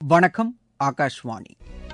வணக்கம் ஆகாஷ்வாணி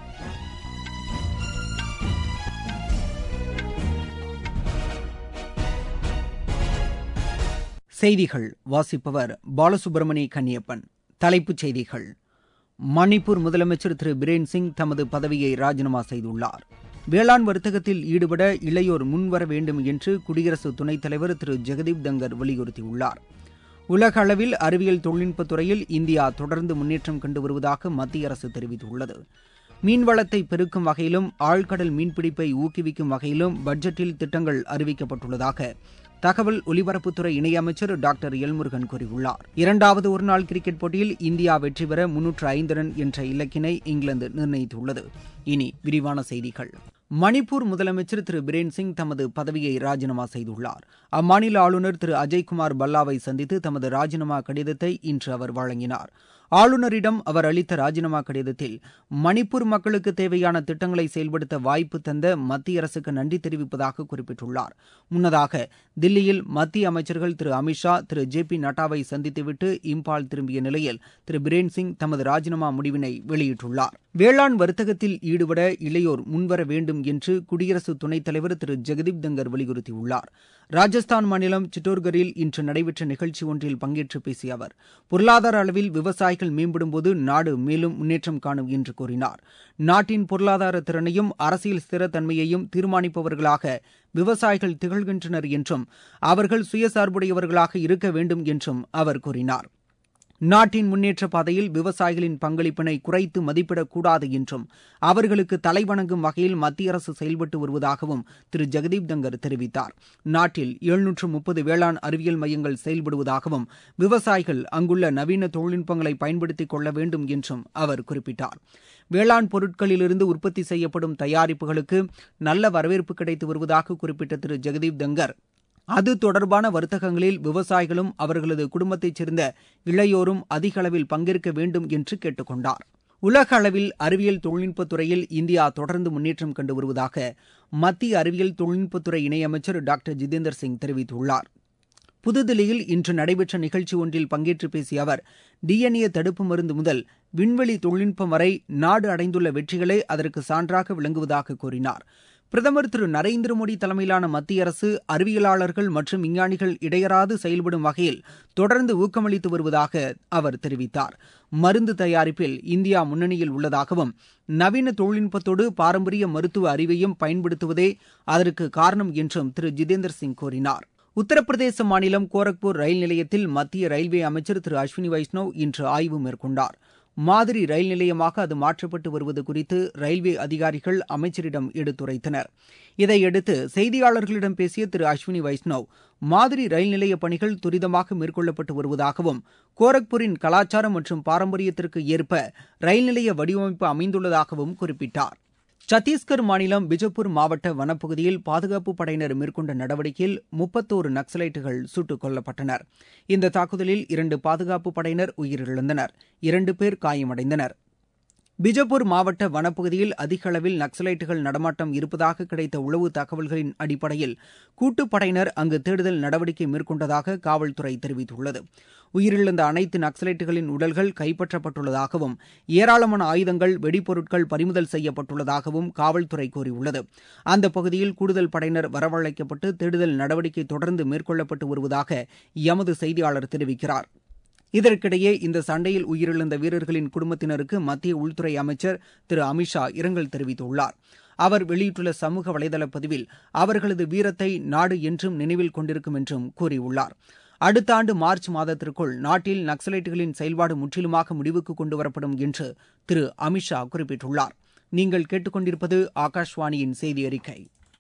செய்திகள் வாசிப்பவர் பாலசுப்ரமணி கன்னியப்பன் தலைப்புச் செய்திகள் மணிப்பூர் முதலமைச்சர் திரு பிரேன் சிங் தமது பதவியை ராஜினாமா செய்துள்ளார் வேளாண் வர்த்தகத்தில் ஈடுபட இளையோர் முன்வர வேண்டும் என்று குடியரசு துணைத் தலைவர் திரு ஜெகதீப் தங்கர் வலியுறுத்தியுள்ளார் உலக அளவில் அறிவியல் தொழில்நுட்பத் துறையில் இந்தியா தொடர்ந்து முன்னேற்றம் கண்டு வருவதாக மத்திய அரசு தெரிவித்துள்ளது மீன்வளத்தை பெருக்கும் வகையிலும் ஆழ்கடல் மீன்பிடிப்பை ஊக்குவிக்கும் வகையிலும் பட்ஜெட்டில் திட்டங்கள் அறிவிக்கப்பட்டுள்ளதாக தகவல் ஒலிபரப்புத்துறை இணையமைச்சர் டாக்டர் எல்முருகன் கூறியுள்ளார் இரண்டாவது ஒருநாள் கிரிக்கெட் போட்டியில் இந்தியா வெற்றி பெற முன்னூற்று ஐந்து ரன் என்ற இலக்கினை இங்கிலாந்து நிர்ணயித்துள்ளது இனி விரிவான செய்திகள் மணிப்பூர் முதலமைச்சர் திரு பிரேன் சிங் தமது பதவியை ராஜினாமா செய்துள்ளார் அம்மாநில ஆளுநர் திரு அஜய்குமார் பல்லாவை சந்தித்து தமது ராஜினாமா கடிதத்தை இன்று அவர் வழங்கினார் ஆளுநரிடம் அவர் அளித்த ராஜினாமா கடிதத்தில் மணிப்பூர் மக்களுக்கு தேவையான திட்டங்களை செயல்படுத்த வாய்ப்பு தந்த மத்திய அரசுக்கு நன்றி தெரிவிப்பதாக குறிப்பிட்டுள்ளார் முன்னதாக தில்லியில் மத்திய அமைச்சர்கள் திரு அமித்ஷா திரு ஜே பி நட்டாவை சந்தித்துவிட்டு இம்பால் திரும்பிய நிலையில் திரு பிரேன் சிங் தமது ராஜினாமா முடிவினை வெளியிட்டுள்ளார் வேளாண் வர்த்தகத்தில் ஈடுபட இளையோர் முன்வர வேண்டும் என்று குடியரசு துணைத் தலைவர் திரு ஜெகதீப் தங்கர் வலியுறுத்தியுள்ளார் ராஜஸ்தான் மாநிலம் சிட்டோர்கரில் இன்று நடைபெற்ற நிகழ்ச்சி ஒன்றில் பங்கேற்று பேசிய அவர் பொருளாதார அளவில் விவசாயிகள் மேம்படும்போது நாடு மேலும் முன்னேற்றம் காணும் என்று கூறினார் நாட்டின் பொருளாதார திறனையும் அரசியல் ஸ்திரத்தன்மையையும் தீர்மானிப்பவர்களாக விவசாயிகள் திகழ்கின்றனர் என்றும் அவர்கள் சுயசார்புடையவர்களாக இருக்க வேண்டும் என்றும் அவர் கூறினார் நாட்டின் முன்னேற்ற பாதையில் விவசாயிகளின் பங்களிப்பினை குறைத்து மதிப்பிடக்கூடாது என்றும் அவர்களுக்கு தலைவணங்கும் வகையில் மத்திய அரசு செயல்பட்டு வருவதாகவும் திரு ஜெகதீப் தங்கர் தெரிவித்தார் நாட்டில் எழுநூற்று முப்பது வேளாண் அறிவியல் மையங்கள் செயல்படுவதாகவும் விவசாயிகள் அங்குள்ள நவீன தொழில்நுட்பங்களை பயன்படுத்திக் கொள்ள வேண்டும் என்றும் அவர் குறிப்பிட்டார் வேளாண் பொருட்களிலிருந்து உற்பத்தி செய்யப்படும் தயாரிப்புகளுக்கு நல்ல வரவேற்பு கிடைத்து வருவதாக குறிப்பிட்ட திரு ஜெகதீப் தங்கர் அது தொடர்பான வர்த்தகங்களில் விவசாயிகளும் அவர்களது குடும்பத்தைச் சேர்ந்த இளையோரும் அதிக அளவில் பங்கேற்க வேண்டும் என்று கேட்டுக் கொண்டார் உலக அளவில் அறிவியல் தொழில்நுட்பத் துறையில் இந்தியா தொடர்ந்து முன்னேற்றம் கண்டு வருவதாக மத்திய அறிவியல் தொழில்நுட்பத்துறை இணையமைச்சர் டாக்டர் ஜிதேந்தர் சிங் தெரிவித்துள்ளார் புதுதில்லியில் இன்று நடைபெற்ற நிகழ்ச்சி ஒன்றில் பங்கேற்று பேசிய அவர் டிஎன்ஏ தடுப்பு மருந்து முதல் விண்வெளி தொழில்நுட்பம் வரை நாடு அடைந்துள்ள வெற்றிகளே அதற்கு சான்றாக விளங்குவதாக கூறினார் பிரதமர் திரு நரேந்திர மோடி தலைமையிலான மத்திய அரசு அறிவியலாளர்கள் மற்றும் விஞ்ஞானிகள் இடையராது செயல்படும் வகையில் தொடர்ந்து ஊக்கமளித்து வருவதாக அவர் தெரிவித்தார் மருந்து தயாரிப்பில் இந்தியா முன்னணியில் உள்ளதாகவும் நவீன தொழில்நுட்பத்தோடு பாரம்பரிய மருத்துவ அறிவையும் பயன்படுத்துவதே அதற்கு காரணம் என்றும் திரு ஜிதேந்தர் சிங் கூறினார் உத்தரப்பிரதேச மாநிலம் கோரக்பூர் ரயில் நிலையத்தில் மத்திய ரயில்வே அமைச்சர் திரு அஸ்வினி வைஷ்ணவ் இன்று ஆய்வு மேற்கொண்டார் மாதிரி ரயில் நிலையமாக அது மாற்றப்பட்டு வருவது குறித்து ரயில்வே அதிகாரிகள் அமைச்சரிடம் எடுத்துரைத்தனர் இதையடுத்து செய்தியாளர்களிடம் பேசிய திரு அஸ்வினி வைஷ்ணவ் மாதிரி ரயில் நிலைய பணிகள் துரிதமாக மேற்கொள்ளப்பட்டு வருவதாகவும் கோரக்பூரின் கலாச்சாரம் மற்றும் பாரம்பரியத்திற்கு ஏற்ப ரயில் நிலைய வடிவமைப்பு அமைந்துள்ளதாகவும் குறிப்பிட்டார் சத்தீஸ்கர் மாநிலம் பிஜப்பூர் மாவட்ட வனப்பகுதியில் பாதுகாப்பு படையினர் மேற்கொண்ட நடவடிக்கையில் முப்பத்தோரு நக்சலைட்டுகள் சுட்டுக் கொல்லப்பட்டனர் இந்த தாக்குதலில் இரண்டு பாதுகாப்பு படையினர் உயிரிழந்தனர் இரண்டு பேர் காயமடைந்தனர் பிஜப்பூர் மாவட்ட வனப்பகுதியில் அதிக அளவில் நக்சலைட்டுகள் நடமாட்டம் இருப்பதாக கிடைத்த உளவு தகவல்களின் அடிப்படையில் கூட்டுப்படையினர் அங்கு தேடுதல் நடவடிக்கை மேற்கொண்டதாக காவல்துறை தெரிவித்துள்ளது உயிரிழந்த அனைத்து நக்சலைட்டுகளின் உடல்கள் கைப்பற்றப்பட்டுள்ளதாகவும் ஏராளமான ஆயுதங்கள் வெடிப்பொருட்கள் பறிமுதல் செய்யப்பட்டுள்ளதாகவும் காவல்துறை கூறியுள்ளது அந்த பகுதியில் கூடுதல் படையினர் வரவழைக்கப்பட்டு தேடுதல் நடவடிக்கை தொடர்ந்து மேற்கொள்ளப்பட்டு வருவதாக எமது செய்தியாளர் தெரிவிக்கிறார் இதற்கிடையே இந்த சண்டையில் உயிரிழந்த வீரர்களின் குடும்பத்தினருக்கு மத்திய உள்துறை அமைச்சர் திரு அமித்ஷா இரங்கல் தெரிவித்துள்ளார் அவர் வெளியிட்டுள்ள சமூக வலைதள பதிவில் அவர்களது வீரத்தை நாடு என்றும் நினைவில் கொண்டிருக்கும் என்றும் கூறியுள்ளார் அடுத்த ஆண்டு மார்ச் மாதத்திற்குள் நாட்டில் நக்சலைட்டுகளின் செயல்பாடு முற்றிலுமாக முடிவுக்கு கொண்டுவரப்படும் என்று திரு அமித்ஷா குறிப்பிட்டுள்ளார் நீங்கள் கேட்டுக்கொண்டிருப்பது ஆகாஷ்வாணியின் செய்தி அறிக்கை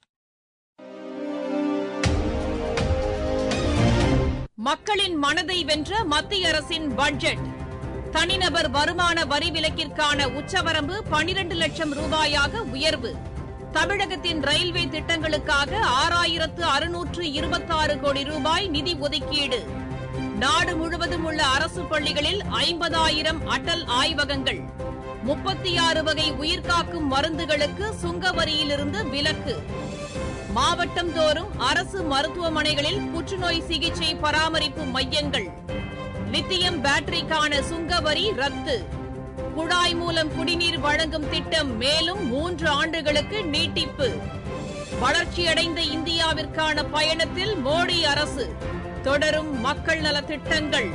மக்களின் மனதை வென்ற மத்திய அரசின் பட்ஜெட் தனிநபர் வருமான வரி விலக்கிற்கான உச்சவரம்பு பனிரண்டு லட்சம் ரூபாயாக உயர்வு தமிழகத்தின் ரயில்வே திட்டங்களுக்காக ஆறாயிரத்து அறுநூற்று இருபத்தாறு கோடி ரூபாய் நிதி ஒதுக்கீடு நாடு முழுவதும் உள்ள அரசு பள்ளிகளில் ஐம்பதாயிரம் அடல் ஆய்வகங்கள் முப்பத்தி ஆறு வகை உயிர்காக்கும் மருந்துகளுக்கு சுங்க வரியிலிருந்து விலக்கு மாவட்டம் தோறும் அரசு மருத்துவமனைகளில் புற்றுநோய் சிகிச்சை பராமரிப்பு மையங்கள் லித்தியம் பேட்டரிக்கான சுங்க வரி ரத்து குழாய் மூலம் குடிநீர் வழங்கும் திட்டம் மேலும் மூன்று ஆண்டுகளுக்கு நீட்டிப்பு வளர்ச்சியடைந்த இந்தியாவிற்கான பயணத்தில் மோடி அரசு தொடரும் மக்கள் நல திட்டங்கள்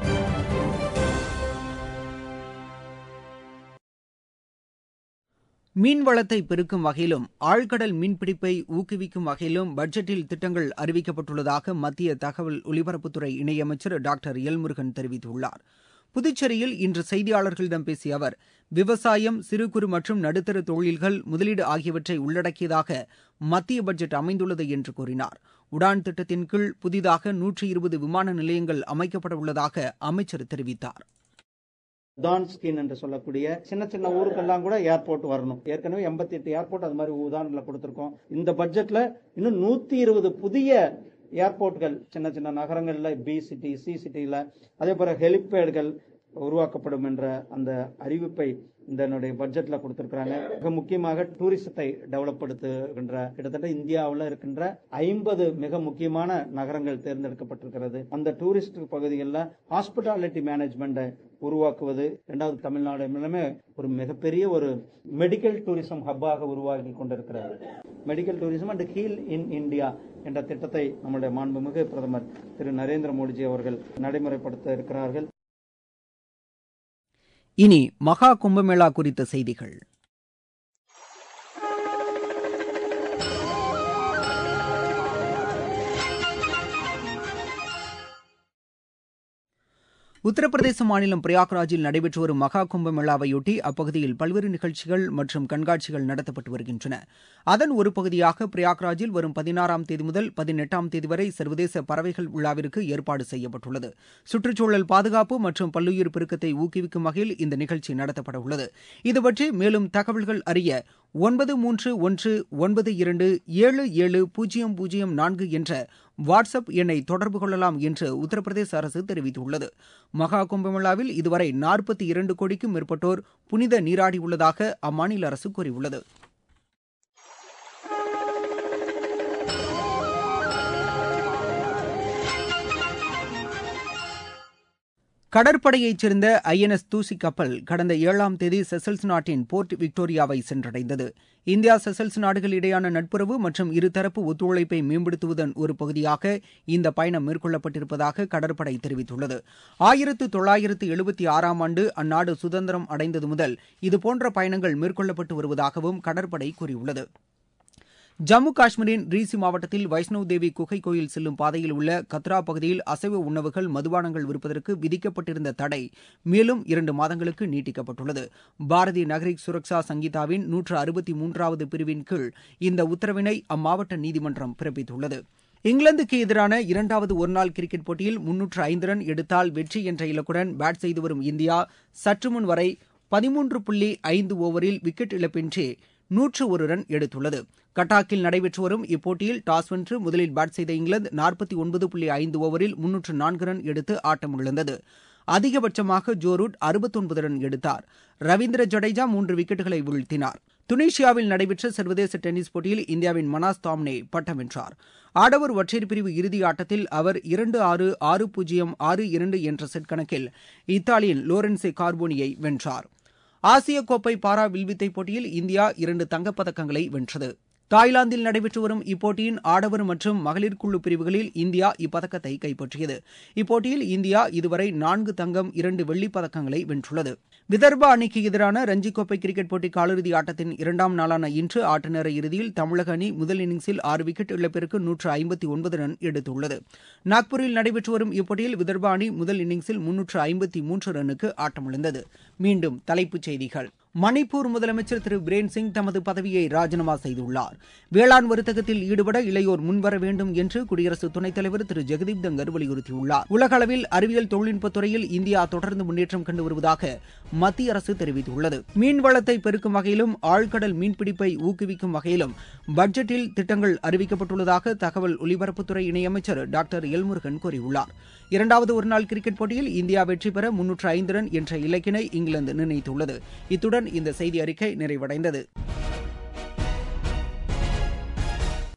மீன் வளத்தை பெருக்கும் வகையிலும் ஆழ்கடல் மீன்பிடிப்பை ஊக்குவிக்கும் வகையிலும் பட்ஜெட்டில் திட்டங்கள் அறிவிக்கப்பட்டுள்ளதாக மத்திய தகவல் ஒலிபரப்புத்துறை இணையமைச்சர் டாக்டர் எல்முருகன் தெரிவித்துள்ளார் புதுச்சேரியில் இன்று செய்தியாளர்களிடம் பேசிய அவர் விவசாயம் சிறு குறு மற்றும் நடுத்தர தொழில்கள் முதலீடு ஆகியவற்றை உள்ளடக்கியதாக மத்திய பட்ஜெட் அமைந்துள்ளது என்று கூறினார் உடான் திட்டத்தின் கீழ் புதிதாக நூற்றி இருபது விமான நிலையங்கள் அமைக்கப்பட உள்ளதாக அமைச்சர் தெரிவித்தார் உதான் ஸ்கீம் என்று சொல்லக்கூடிய சின்ன சின்ன ஊருக்கெல்லாம் கூட ஏர்போர்ட் வரணும் ஏற்கனவே எண்பத்தி எட்டு ஏர்போர்ட் அது மாதிரி உதாரணங்களை கொடுத்திருக்கோம் இந்த பட்ஜெட்ல இன்னும் நூத்தி இருபது புதிய ஏர்போர்ட்கள் சின்ன சின்ன நகரங்கள்ல பி சிட்டி சி சிட்டியில அதே போல ஹெலிபேடுகள் உருவாக்கப்படும் என்ற அந்த அறிவிப்பை இந்த பட்ஜெட்ல கொடுத்திருக்கிறாங்க மிக முக்கியமாக டூரிசத்தை டெவலப் படுத்துகின்ற கிட்டத்தட்ட இந்தியாவில் இருக்கின்ற ஐம்பது மிக முக்கியமான நகரங்கள் தேர்ந்தெடுக்கப்பட்டிருக்கிறது அந்த டூரிஸ்ட் பகுதிகளில் ஹாஸ்பிட்டாலிட்டி மேனேஜ்மெண்ட்டை உருவாக்குவது இரண்டாவது தமிழ்நாடு எல்லாமே ஒரு மிகப்பெரிய ஒரு மெடிக்கல் டூரிசம் ஹப்பாக உருவாகி கொண்டிருக்கிறது medical tourism and heal in India என்ற திட்டத்தை நம்முடைய மாண்புமிகு பிரதமர் திரு நரேந்திர மோடிஜி அவர்கள் நடைமுறைப்படுத்த இருக்கிறார்கள் இனி மகா கும்பமேளா குறித்த செய்திகள் உத்தரப்பிரதேச மாநிலம் பிரயாக்ராஜில் நடைபெற்று வரும் மகா கும்பமேளாவையொட்டி அப்பகுதியில் பல்வேறு நிகழ்ச்சிகள் மற்றும் கண்காட்சிகள் நடத்தப்பட்டு வருகின்றன அதன் ஒரு பகுதியாக பிரயாக்ராஜில் வரும் பதினாறாம் தேதி முதல் பதினெட்டாம் தேதி வரை சர்வதேச பறவைகள் விழாவிற்கு ஏற்பாடு செய்யப்பட்டுள்ளது சுற்றுச்சூழல் பாதுகாப்பு மற்றும் பல்லுயிர் பெருக்கத்தை ஊக்குவிக்கும் வகையில் இந்த நிகழ்ச்சி நடத்தப்பட உள்ளது இதுபற்றி மேலும் தகவல்கள் அறிய ஒன்பது மூன்று ஒன்று ஒன்பது இரண்டு ஏழு ஏழு பூஜ்ஜியம் பூஜ்ஜியம் நான்கு என்ற வாட்ஸ்அப் எண்ணை தொடர்பு கொள்ளலாம் என்று உத்தரப்பிரதேச அரசு தெரிவித்துள்ளது மகா கும்பமேளாவில் இதுவரை நாற்பத்தி இரண்டு கோடிக்கும் மேற்பட்டோர் புனித நீராடியுள்ளதாக அம்மாநில அரசு கூறியுள்ளது கடற்படையைச் சேர்ந்த ஐ என் எஸ் தூசி கப்பல் கடந்த ஏழாம் தேதி செசல்ஸ் நாட்டின் போர்ட் விக்டோரியாவை சென்றடைந்தது இந்தியா செசல்ஸ் நாடுகள் இடையான நட்புறவு மற்றும் இருதரப்பு ஒத்துழைப்பை மேம்படுத்துவதன் ஒரு பகுதியாக இந்த பயணம் மேற்கொள்ளப்பட்டிருப்பதாக கடற்படை தெரிவித்துள்ளது ஆயிரத்து தொள்ளாயிரத்து எழுபத்தி ஆறாம் ஆண்டு அந்நாடு சுதந்திரம் அடைந்தது முதல் இதுபோன்ற பயணங்கள் மேற்கொள்ளப்பட்டு வருவதாகவும் கடற்படை கூறியுள்ளது ஜம்மு காஷ்மீரின் ரீசி மாவட்டத்தில் வைஷ்ணவ் தேவி குகை கோயில் செல்லும் பாதையில் உள்ள கத்ரா பகுதியில் அசைவ உணவுகள் மதுபானங்கள் விற்பதற்கு விதிக்கப்பட்டிருந்த தடை மேலும் இரண்டு மாதங்களுக்கு நீட்டிக்கப்பட்டுள்ளது பாரதி நகரிக் சுரக்ஷா சங்கீதாவின் நூற்று அறுபத்தி மூன்றாவது பிரிவின் கீழ் இந்த உத்தரவினை அம்மாவட்ட நீதிமன்றம் பிறப்பித்துள்ளது இங்கிலாந்துக்கு எதிரான இரண்டாவது ஒருநாள் கிரிக்கெட் போட்டியில் முன்னூற்று ஐந்து ரன் எடுத்தால் வெற்றி என்ற இலக்குடன் பேட் செய்து வரும் இந்தியா சற்று முன் வரை பதிமூன்று புள்ளி ஐந்து ஓவரில் விக்கெட் இழப்பின்றி நூற்று ஒரு ரன் எடுத்துள்ளது கட்டாக்கில் நடைபெற்று வரும் இப்போட்டியில் டாஸ் வென்று முதலில் பேட் செய்த இங்கிலாந்து நாற்பத்தி ஒன்பது புள்ளி ஐந்து ஓவரில் முன்னூற்று நான்கு ரன் எடுத்து ஆட்டமிழந்தது அதிகபட்சமாக ஜோரூட் அறுபத்தொன்பது ரன் எடுத்தார் ரவீந்திர ஜடேஜா மூன்று விக்கெட்டுகளை வீழ்த்தினார் துனிஷியாவில் நடைபெற்ற சர்வதேச டென்னிஸ் போட்டியில் இந்தியாவின் மனாஸ் தாம்னே பட்டம் வென்றார் ஆடவர் ஒற்றையர் பிரிவு இறுதி ஆட்டத்தில் அவர் இரண்டு ஆறு ஆறு பூஜ்ஜியம் ஆறு இரண்டு என்ற செட் கணக்கில் இத்தாலியின் லோரன்சே கார்போனியை வென்றார் ஆசிய கோப்பை பாரா வில்வித்தை போட்டியில் இந்தியா இரண்டு தங்கப்பதக்கங்களை வென்றது தாய்லாந்தில் நடைபெற்று வரும் இப்போட்டியின் ஆடவர் மற்றும் மகளிர் குழு பிரிவுகளில் இந்தியா இப்பதக்கத்தை கைப்பற்றியது இப்போட்டியில் இந்தியா இதுவரை நான்கு தங்கம் இரண்டு வெள்ளிப் பதக்கங்களை வென்றுள்ளது விதர்பா அணிக்கு எதிரான ரஞ்சி கோப்பை கிரிக்கெட் போட்டி காலிறுதி ஆட்டத்தின் இரண்டாம் நாளான இன்று ஆட்ட நேர இறுதியில் தமிழக அணி முதல் இன்னிங்ஸில் ஆறு விக்கெட் இழப்பிற்கு நூற்று ஐம்பத்தி ஒன்பது ரன் எடுத்துள்ளது நாக்பூரில் நடைபெற்று வரும் இப்போட்டியில் விதர்பா அணி முதல் இன்னிங்ஸில் முன்னூற்று ஐம்பத்தி மூன்று ரன்னுக்கு ஆட்டமிழந்தது மீண்டும் தலைப்புச் செய்திகள் மணிப்பூர் முதலமைச்சர் திரு பிரேன் சிங் தமது பதவியை ராஜினாமா செய்துள்ளார் வேளாண் வர்த்தகத்தில் ஈடுபட இளையோர் முன்வர வேண்டும் என்று குடியரசு துணைத் தலைவர் திரு ஜெகதீப் தங்கர் வலியுறுத்தியுள்ளார் உலக அளவில் அறிவியல் தொழில்நுட்பத் துறையில் இந்தியா தொடர்ந்து முன்னேற்றம் கண்டு வருவதாக மத்திய அரசு தெரிவித்துள்ளது மீன் வளத்தை பெருக்கும் வகையிலும் ஆழ்கடல் மீன்பிடிப்பை ஊக்குவிக்கும் வகையிலும் பட்ஜெட்டில் திட்டங்கள் அறிவிக்கப்பட்டுள்ளதாக தகவல் ஒலிபரப்புத்துறை இணையமைச்சர் டாக்டர் எல்முருகன் கூறியுள்ளார் இரண்டாவது ஒருநாள் கிரிக்கெட் போட்டியில் இந்தியா வெற்றி பெற முன்னூற்று ஐந்து ரன் என்ற இலக்கினை இங்கிலாந்து நிர்ணயித்துள்ளது இத்துடன் இந்த செய்தி அறிக்கை நிறைவடைந்தது